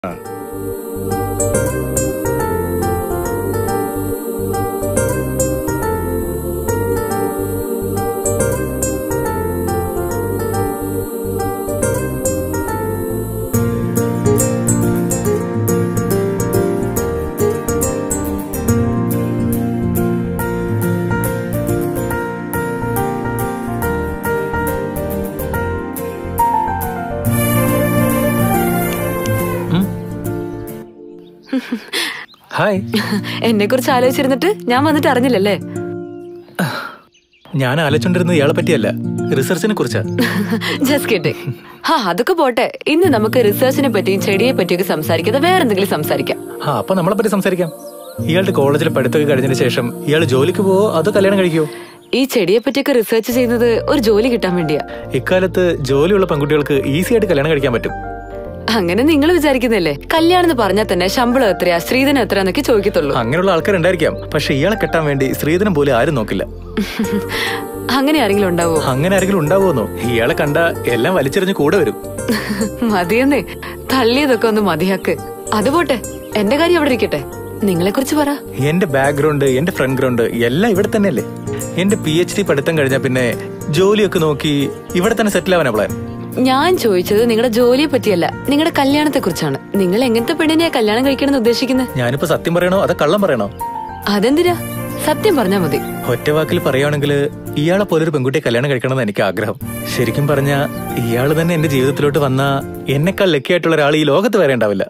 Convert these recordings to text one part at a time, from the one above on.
hi എന്നെ കുറിച്ച് ആലോചിച്ചിരുന്നിട്ട് ഞാൻ വന്നിട്ട് അറിഞ്ഞില്ലല്ലേ ഞാൻ ആലോചിച്ചോണ്ടിരുന്നത് ഇയാളെ പറ്റിയല്ല റിസർച്ചിനെ കുറിച്ചാ ജസ്റ്റ് കേട്ടെ ഹാ അതൊക്കെ പോട്ടെ ഇന്ന് നമുക്ക് റിസർച്ചിനെ പറ്റിയും ചെടിയെ പറ്റിയൊക്കെ സംസാരിക്കാതെ വേറെ എന്തെങ്കിലും സംസാരിക്കാം ആ അപ്പൊ നമ്മളെ പറ്റി സംസാരിക്കാം ഇയാളുടെ കോളേജിൽ പഠിത്തമൊക്കെ കഴിഞ്ഞതിന് ശേഷം ഇയാൾ ജോലിക്ക് പോവോ അതോ കല്യാണം കഴിക്കുവോ ഈ ചെടിയെ പറ്റിയൊക്കെ റിസർച്ച് ചെയ്യുന്നത് ഒരു ജോലി കിട്ടാൻ വേണ്ടിയാ ഇക്കാലത്ത് ജോലിയുള്ള പെൺകുട്ടികൾക്ക് ഈസി ആയിട്ട് കല്യാണം കഴിക്കാൻ പറ്റും അങ്ങനെ നിങ്ങൾ വിചാരിക്കുന്നില്ലേ കല്യാണം എന്ന് പറഞ്ഞാൽ തന്നെ ശമ്പളം എത്രയാ സ്ത്രീധനം എത്രയാന്നൊക്കെ ചോദിക്കത്തുള്ളൂ അങ്ങനെയുള്ള ആൾക്കാരുണ്ടായിരിക്കാം പക്ഷെ ഇയാളെ കെട്ടാൻ വേണ്ടി സ്ത്രീധനം പോലും ആരും നോക്കില്ല അങ്ങനെ ആരെങ്കിലും ഉണ്ടാവോ അങ്ങനെ ആരെങ്കിലും ഉണ്ടാവുമെന്നോ ഇയാളെ കണ്ട എല്ലാം വലിച്ചെറിഞ്ഞ് കൂടെ വരും മതിയെന്നേ തള്ളിയതൊക്കെ ഒന്ന് മതിയാക്ക് അതുപോട്ടെ എന്റെ കാര്യം അവിടെ ഇരിക്കട്ടെ നിങ്ങളെ കുറിച്ച് പറ എന്റെ ബാക്ക്ഗ്രൗണ്ട് എന്റെ ഫ്രണ്ട് ഗ്രൗണ്ട് എല്ലാം ഇവിടെ തന്നെയല്ലേ എന്റെ പി എച്ച് ഡി പഠിത്തം കഴിഞ്ഞ പിന്നെ ജോലിയൊക്കെ നോക്കി ഇവിടെ തന്നെ സെറ്റിൽ ആവാനാ പ്ലാൻ ഞാൻ ചോദിച്ചത് നിങ്ങളുടെ ജോലിയെ പറ്റിയല്ല നിങ്ങളുടെ കല്യാണത്തെ കുറിച്ചാണ് നിങ്ങൾ എങ്ങനത്തെ പെണ്ണിനെയാ കല്യാണം കഴിക്കണമെന്ന് ഉദ്ദേശിക്കുന്നത് ഞാനിപ്പോ സത്യം പറയണോ അതോ കള്ളം പറയണോ അതെന്തിനാ സത്യം പറഞ്ഞാ മതി ഒറ്റ വാക്കിൽ പറയുകയാണെങ്കിൽ ഇയാളെ പോലൊരു പെൺകുട്ടിയെ കല്യാണം കഴിക്കണമെന്ന് എനിക്ക് ആഗ്രഹം ശരിക്കും പറഞ്ഞ ഇയാള് തന്നെ എന്റെ ജീവിതത്തിലോട്ട് വന്ന എന്നെക്കാൾ ലക്കിയായിട്ടുള്ള ഒരാൾ ഈ ലോകത്ത് വരെ ഉണ്ടാവില്ല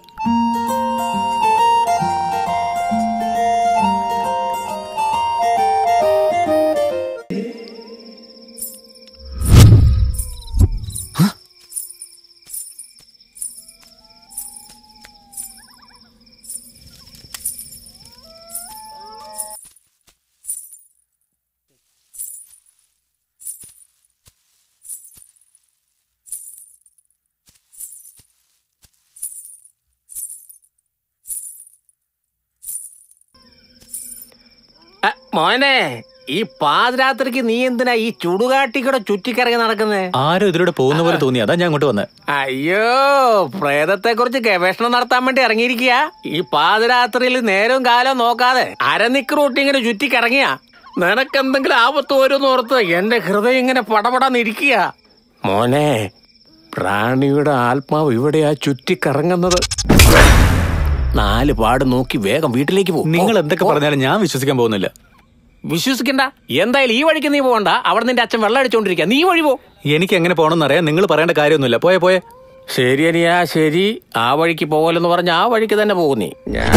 അ, മോനെ ഈ പാതിരാത്രിക്ക് നീ എന്തിനാ ഈ ചുടുകാട്ടിക്കൂടെ ചുറ്റിക്കറങ്ങി നടക്കുന്നേ ആരും ഇതിലൂടെ പോകുന്ന പോലെ തോന്നി അതാ ഞാൻ അങ്ങോട്ട് വന്നത് അയ്യോ പ്രേതത്തെ കുറിച്ച് ഗവേഷണം നടത്താൻ വേണ്ടി ഇറങ്ങിയിരിക്കുക ഈ പാതിരാത്രിയിൽ നേരവും കാലവും നോക്കാതെ അരനിക്ക് റൂട്ടി ഇങ്ങനെ ചുറ്റിക്കറങ്ങിയ നിനക്ക് എന്തെങ്കിലും ആപത്ത് വരുമെന്ന് ഓർത്ത് എന്റെ ഹൃദയം ഇങ്ങനെ പടപടാന്നിരിക്കുക മോനെ പ്രാണിയുടെ ആത്മാവ് ഇവിടെയാ ചുറ്റിക്കറങ്ങുന്നത് നാല് പാട് നോക്കി വേഗം വീട്ടിലേക്ക് പോകും നിങ്ങൾ എന്തൊക്കെ പറഞ്ഞാലും ഞാൻ വിശ്വസിക്കാൻ പോകുന്നില്ല വിശ്വസിക്കണ്ട എന്തായാലും ഈ വഴിക്ക് നീ പോകണ്ട അവിടെ നിന്റെ അച്ഛൻ വെള്ളം അടിച്ചോണ്ടിരിക്കുക നീ വഴി പോ എനിക്ക് എങ്ങനെ പോകണമെന്ന് അറിയാം നിങ്ങൾ പറയേണ്ട കാര്യമൊന്നുമില്ല പോയെ പോയെ ശരി അനിയാ ശരി ആ വഴിക്ക് പോകലെന്ന് പറഞ്ഞ ആ വഴിക്ക് തന്നെ പോകും നീ ഞാൻ